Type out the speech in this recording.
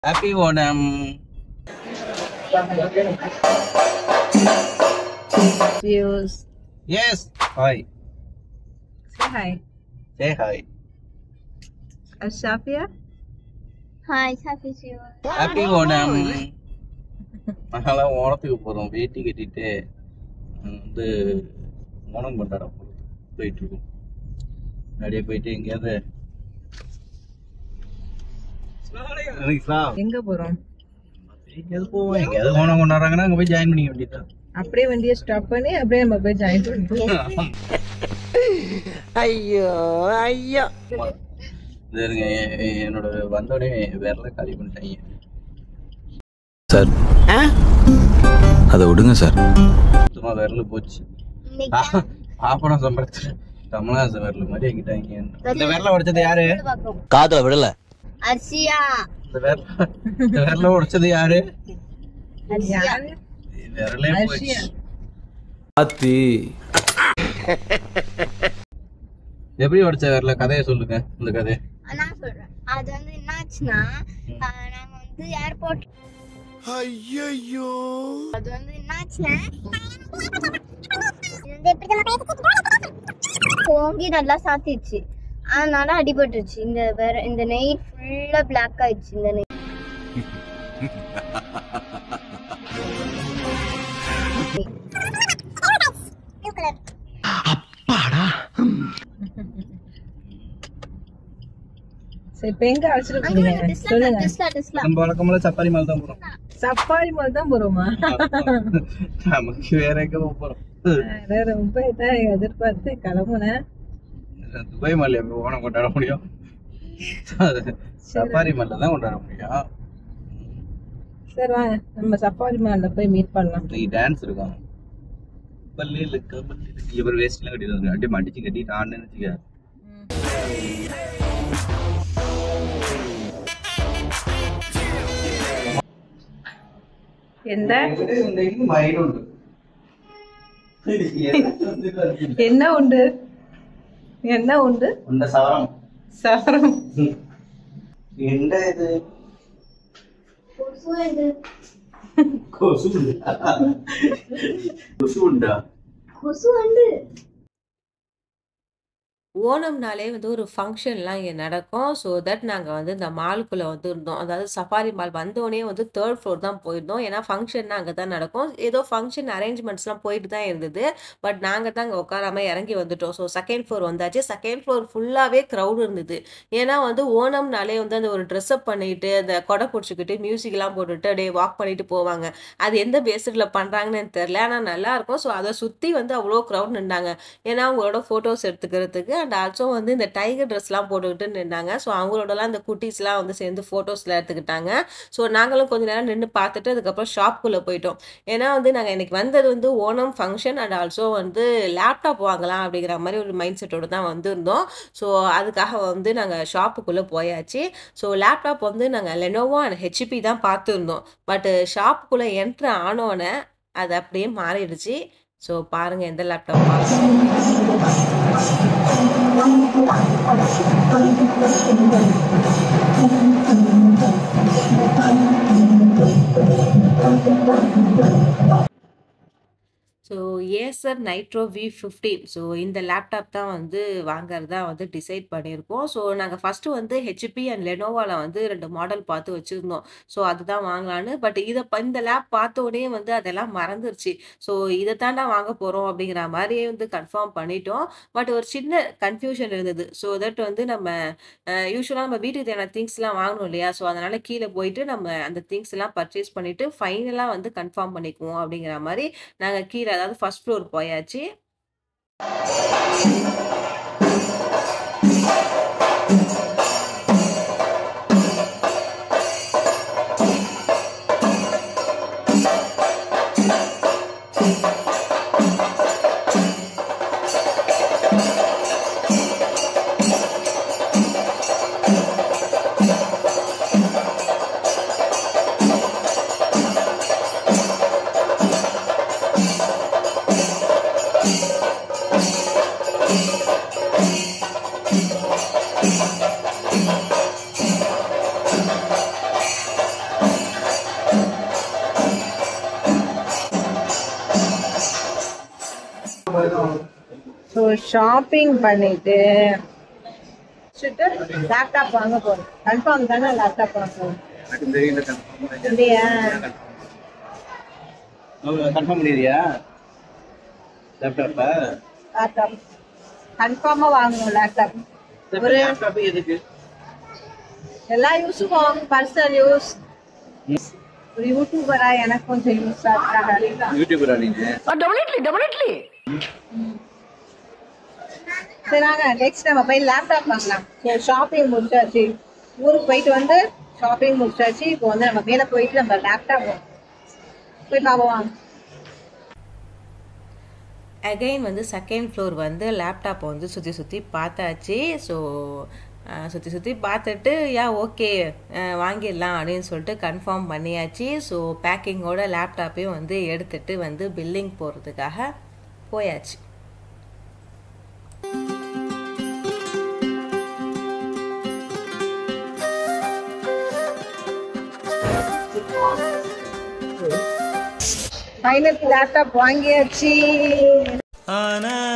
Happy Onam Views. Yes hi Say hi. Say hi Ashafia. Hi happy Shiva happy Onam நாங்களாம் ஓணத்துக்கு போகிறோம் வேட்டி கட்டிட்டு வந்து ஓணம் கொண்டாட போகிறோம் போயிட்டு இருக்கோம் அப்படியே போயிட்டு எங்கேயாவது எங்க போறோம் எங்கேயாவது போவோம் எங்கேயாவது ஓணம் கொண்டாடுறாங்கன்னா அங்கே போய் ஜாயின் பண்ணிக்க வேண்டியதுதான் அப்படியே வண்டியை ஸ்டாப் பண்ணி அப்படியே நம்ம போய் ஜாயின் பண்ணிப்போம் இது இருங்க எ- எ- என்னோட வந்தோடனே விரல காலி பண்ணிட்டாங்க சார் அதை விடுங்க சார் சும்மா விரல போச்சு பாப்படம் சம்பளத்துல கமலஹாசன் விரல மாதிரி எங்கிட்டாங்க இந்த விரல உடைச்சது யாரு காதல விடல அர்ஷியா இந்த விரல இந்த விரல உடைச்சது யாரு யாரு? விரலே போச்சு அர்ஷியா. ஆத்தி எப்படி உடைச்ச விரல கதையை சொல்லுங்க இந்த கதை நான் சொல்றேன் அது வந்து என்னாச்சுன்னா ஆஹ், நாங்க வந்து ஏர்போர்ட் ஐயோ அது வந்து என்னாச்சுன்னா இது வந்து எப்படி நம்ம பேசிக்கிட்டு ஓங்கி நல்லா சாத்திடுச்சு அதனால அடிபட்டுருச்சு இந்த வேற இந்த நெயில் ஃபுல்லா பிளாக் ஆயிடுச்சு இந்த நெயில் சரி இப்ப எங்க அழைச்சிட்டு போறீங்க சொல்லுங்க டிஸ்லா டிஸ்லா நம்ம வழக்கம்போல சப்பாரி மேல தான் போறோம் சப்பாரி மாதிரி தான் போறோமா நமக்கு வேற எங்க போக போறோம் வேற ரொம்ப இதான் எதிர்பார்த்து கிளம்புனேன் துபாய் மாலை எப்படி ஓணம் கொண்டாட முடியும் சப்பாரி மேல தான் கொண்டாட முடியும் சரி வாங்க நம்ம சப்பாரி மால்ல போய் மீட் பண்ணலாம் நீ டான்ஸ் இருக்கும் பல்லே இழுக்க பல்லே இழுக்க இவர் வேஸ்ட்லாம் கட்டிட்டு வந்து அப்படியே மடிச்சு கட்டிட்டு ஆடுன்னு வச்சுக்க எந்த மயில் உண்டு என்ன உண்டு என்ன உண்டு உண்ட சவரம் சவரம் எந்த இது கொசு உண்டா கொசு உண்டா கொசு வந்து ஓணம்னாலே வந்து ஒரு ஃபங்க்ஷன்லாம் இங்கே நடக்கும் ஸோ தட் நாங்கள் வந்து இந்த மாலுக்குள்ளே வந்து இருந்தோம் அதாவது சஃபாரி மால் வந்தோடனே வந்து தேர்ட் ஃப்ளோர் தான் போயிருந்தோம் ஏன்னா ஃபங்க்ஷன்னா அங்கே தான் நடக்கும் ஏதோ ஃபங்க்ஷன் அரேஞ்ச்மெண்ட்ஸ்லாம் போயிட்டு தான் இருந்தது பட் நாங்கள் தான் அங்கே உட்காராம இறங்கி வந்துட்டோம் ஸோ செகண்ட் ஃப்ளோர் வந்தாச்சு செகண்ட் ஃப்ளோர் ஃபுல்லாகவே க்ரௌட் இருந்தது ஏன்னா வந்து ஓணம்னாலே வந்து அந்த ஒரு ட்ரெஸ்அப் பண்ணிட்டு அந்த கொடை பிடிச்சிக்கிட்டு மியூசிக்லாம் போட்டுட்டு அப்படியே வாக் பண்ணிட்டு போவாங்க அது எந்த பேசிஸில் பண்ணுறாங்கன்னு எனக்கு தெரில ஆனால் நல்லா இருக்கும் ஸோ அதை சுற்றி வந்து அவ்வளோ க்ரௌட் நின்றாங்க ஏன்னா அவங்களோட ஃபோட்டோஸ் எடுத்துக்கிறதுக்கு அண்ட் ஆல்சோ வந்து இந்த டைகர் ட்ரெஸ்லாம் போட்டுக்கிட்டு நின்னாங்க ஸோ அவங்களோடலாம் இந்த குட்டீஸ்லாம் வந்து சேர்ந்து ஃபோட்டோஸ்லாம் எடுத்துக்கிட்டாங்க ஸோ நாங்களும் கொஞ்ச நேரம் நின்று பார்த்துட்டு அதுக்கப்புறம் ஷாப்புக்குள்ளே போயிட்டோம் ஏன்னா வந்து நாங்கள் இன்னைக்கு வந்தது வந்து ஓணம் ஃபங்க்ஷன் அண்ட் ஆல்சோ வந்து லேப்டாப் வாங்கலாம் அப்படிங்கிற மாதிரி ஒரு மைண்ட் செட்டோடு தான் வந்திருந்தோம் ஸோ அதுக்காக வந்து நாங்கள் ஷாப்புக்குள்ளே போயாச்சு ஸோ லேப்டாப் வந்து நாங்கள் லெனோவோ அண்ட் ஹெச்பி தான் பார்த்துருந்தோம் பட்டு ஷாப்புக்குள்ளே என்ட்ரு ஆனோடனே அது அப்படியே மாறிடுச்சு ஸோ பாருங்கள் எந்த லேப்டாப் பார்க்கணும் so Acer Nitro V fifteen so இந்த லேப்டாப் தான் வந்து வாங்குறதா வந்து டிசைட் பண்ணியிருக்கோம் ஸோ நாங்கள் ஃபஸ்ட்டு வந்து ஹெச்பி அண்ட் லெனோவாவில் வந்து ரெண்டு மாடல் பார்த்து வச்சுருந்தோம் ஸோ அதுதான் வாங்கலான்னு பட் இதை ப- இந்த லேப் பார்த்த உடனே வந்து அதெல்லாம் மறந்துருச்சு ஸோ இதை தாண்டா வாங்க போகிறோம் அப்படிங்கிற மாதிரியே வந்து கன்ஃபார்ம் பண்ணிட்டோம் பட் ஒரு சின்ன கன்ஃபியூஷன் இருந்தது ஸோ தட் வந்து நம்ம யூஸ்வலாக நம்ம வீட்டுக்கு தேவையான திங்ஸ்லாம் வாங்கணும் இல்லையா ஸோ அதனால் கீழே போயிட்டு நம்ம அந்த திங்ஸ் எல்லாம் பர்ச்சேஸ் பண்ணிவிட்டு ஃபைனலாக வந்து கன்ஃபார்ம் பண்ணிக்குவோம் அப்படிங்கிற மாதிரி நாங்கள் கீழே அதாவது ஃபர்ஸ்ட் ஃப்ளோர் போயாச்சு ஷாப்பிங் பண்ணிட்டு லேப்டாப் வாங்க போறோம் கன்ஃபார்ம் தானே லேப்டாப் வாங்க போறோம் எனக்கு தெரியல கன்ஃபார்ம் இல்லையா கன்ஃபார்ம் பண்ணிடுறியா லேப்டாப்பா லேப்டாப் கன்ஃபார்மா வாங்கணும் லேப்டாப் ஒரு லேப்டாப் எதுக்கு எல்லா யூஸுக்கும் பர்சனல் யூஸ் ஒரு யூடியூபரா எனக்கு கொஞ்சம் யூஸ் ஆகுறாங்க யூடியூபரா நீங்க சரி வாங்க நெக்ஸ்ட் நம்ம போய் லேப்டாப் வாங்கலாம் ஸோ ஷாப்பிங் முடிச்சாச்சு ஊருக்கு போயிட்டு வந்து ஷாப்பிங் முடிச்சாச்சு இப்போ வந்து நம்ம மேலே போயிட்டு நம்ம லேப்டாப் போய் பார்ப்போம் வாங்க அகைன் வந்து செகண்ட் ஃப்ளோர் வந்து லேப்டாப்பை வந்து சுற்றி சுற்றி பார்த்தாச்சு ஸோ சுற்றி சுற்றி பார்த்துட்டு யா ஓகே வாங்கிடலாம் அப்படின்னு சொல்லிட்டு கன்ஃபார்ம் பண்ணியாச்சு ஸோ பேக்கிங்கோட லேப்டாப்பையும் வந்து எடுத்துட்டு வந்து பில்லிங் போகிறதுக்காக போயாச்சு ஃபைனல் லேப்டாப் வாங்கியாச்சு ஆனா